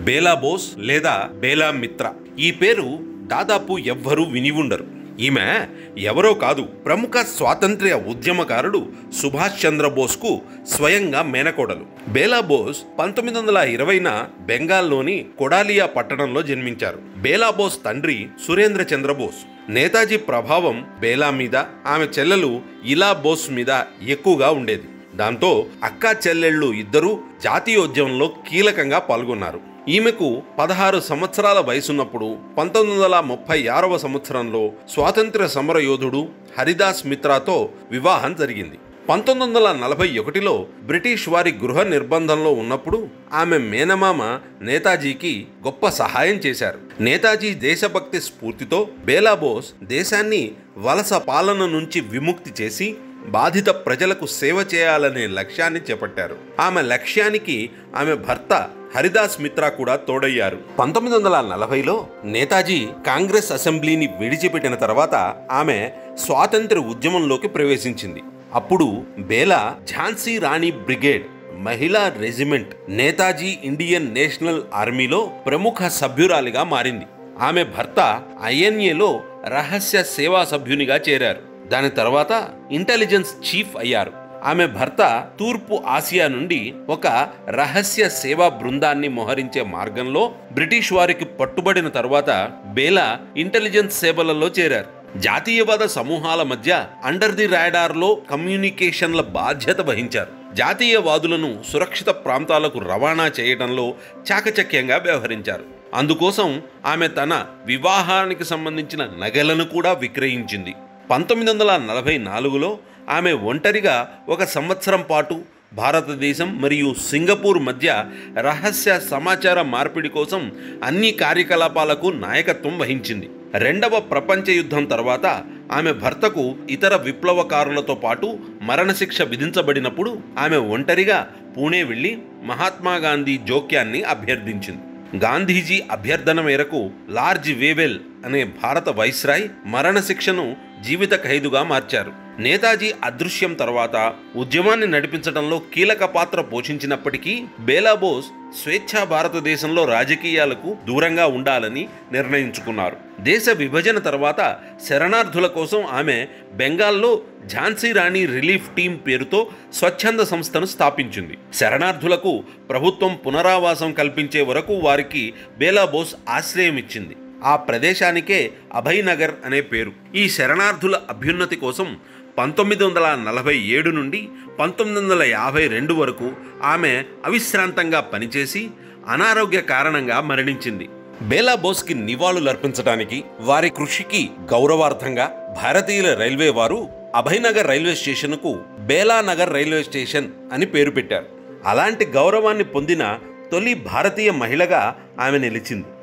బేలా బోస్ లేదా బేలా మిత్ర ఈ పేరు దాదాపు ఎవ్వరూ విని ఉండరు ఈమె ఎవరో కాదు ప్రముఖ స్వాతంత్ర్య ఉద్యమకారుడు సుభాష్ చంద్రబోస్కు స్వయంగా మేనకోడలు బేలా బోస్ పంతొమ్మిది వందల ఇరవైన బెంగాల్లోని కొడాలియా పట్టణంలో జన్మించారు బేలా బోస్ తండ్రి సురేంద్ర చంద్రబోస్ నేతాజీ ప్రభావం బేలా మీద ఆమె చెల్లెలు ఇలా బోస్ మీద ఎక్కువగా ఉండేది దాంతో అక్కా చెల్లెళ్ళు ఇద్దరూ జాతీయోద్యమంలో కీలకంగా పాల్గొన్నారు ఈమెకు పదహారు సంవత్సరాల వయసున్నప్పుడు పంతొమ్మిది వందల ముప్పై ఆరవ సంవత్సరంలో స్వాతంత్ర్య సమర యోధుడు హరిదాస్ మిత్రాతో వివాహం జరిగింది పంతొమ్మిది వందల నలభై ఒకటిలో బ్రిటిష్ వారి గృహ నిర్బంధంలో ఉన్నప్పుడు ఆమె మేనమామ నేతాజీకి గొప్ప సహాయం చేశారు నేతాజీ దేశభక్తి స్ఫూర్తితో బేలాబోస్ దేశాన్ని వలస పాలన నుంచి విముక్తి చేసి బాధిత ప్రజలకు సేవ చేయాలనే లక్ష్యాన్ని చేపట్టారు ఆమె లక్ష్యానికి ఆమె భర్త హరిదాస్ మిత్రా కూడా తోడయ్యారు పంతొమ్మిది వందల నలభైలో నేతాజీ కాంగ్రెస్ అసెంబ్లీని విడిచిపెట్టిన తర్వాత ఆమె స్వాతంత్ర్య ఉద్యమంలోకి ప్రవేశించింది అప్పుడు బేలా ఝాన్సీ రాణి బ్రిగేడ్ మహిళా రెజిమెంట్ నేతాజీ ఇండియన్ నేషనల్ ఆర్మీలో ప్రముఖ సభ్యురాలిగా మారింది ఆమె భర్త ఐఎన్ఏలో రహస్య సేవా సభ్యునిగా చేరారు దాని తర్వాత ఇంటెలిజెన్స్ చీఫ్ అయ్యారు ఆమె భర్త తూర్పు ఆసియా నుండి ఒక రహస్య సేవా బృందాన్ని మోహరించే మార్గంలో బ్రిటిష్ వారికి పట్టుబడిన తర్వాత బేలా ఇంటెలిజెన్స్ సేవలలో చేరారు జాతీయవాద సమూహాల మధ్య అండర్ ది రాడార్లో కమ్యూనికేషన్ల బాధ్యత వహించారు జాతీయవాదులను సురక్షిత ప్రాంతాలకు రవాణా చేయడంలో చాకచక్యంగా వ్యవహరించారు అందుకోసం ఆమె తన వివాహానికి సంబంధించిన నగలను కూడా విక్రయించింది పంతొమ్మిది వందల నలభై నాలుగులో ఆమె ఒంటరిగా ఒక సంవత్సరం పాటు భారతదేశం మరియు సింగపూర్ మధ్య రహస్య సమాచార మార్పిడి కోసం అన్ని కార్యకలాపాలకు నాయకత్వం వహించింది రెండవ ప్రపంచ యుద్ధం తర్వాత ఆమె భర్తకు ఇతర విప్లవకారులతో పాటు మరణశిక్ష విధించబడినప్పుడు ఆమె ఒంటరిగా పూణే వెళ్లి మహాత్మా గాంధీ జోక్యాన్ని అభ్యర్థించింది గాంధీజీ అభ్యర్థన మేరకు లార్జ్ వేవెల్ అనే భారత వైస్రాయ్ మరణశిక్షను జీవిత ఖైదుగా మార్చారు నేతాజీ అదృశ్యం తర్వాత ఉద్యమాన్ని నడిపించడంలో కీలక పాత్ర పోషించినప్పటికీ బేలాబోస్ స్వేచ్ఛా భారతదేశంలో రాజకీయాలకు దూరంగా ఉండాలని నిర్ణయించుకున్నారు దేశ విభజన తర్వాత శరణార్థుల కోసం ఆమె బెంగాల్లో ఝాన్సీ రాణి రిలీఫ్ టీం పేరుతో స్వచ్ఛంద సంస్థను స్థాపించింది శరణార్థులకు ప్రభుత్వం పునరావాసం కల్పించే వరకు వారికి బేలాబోస్ ఆశ్రయం ఇచ్చింది ఆ ప్రదేశానికే అభయనగర్ అనే పేరు ఈ శరణార్థుల అభ్యున్నతి కోసం పంతొమ్మిది వందల నలభై ఏడు నుండి పంతొమ్మిది వందల యాభై రెండు వరకు ఆమె అవిశ్రాంతంగా పనిచేసి అనారోగ్య కారణంగా మరణించింది బేలా బోస్కి నివాళులర్పించడానికి వారి కృషికి గౌరవార్థంగా భారతీయుల రైల్వే వారు అభయనగర్ రైల్వే స్టేషన్కు బేలానగర్ రైల్వే స్టేషన్ అని పేరు పెట్టారు అలాంటి గౌరవాన్ని పొందిన తొలి భారతీయ మహిళగా ఆమె నిలిచింది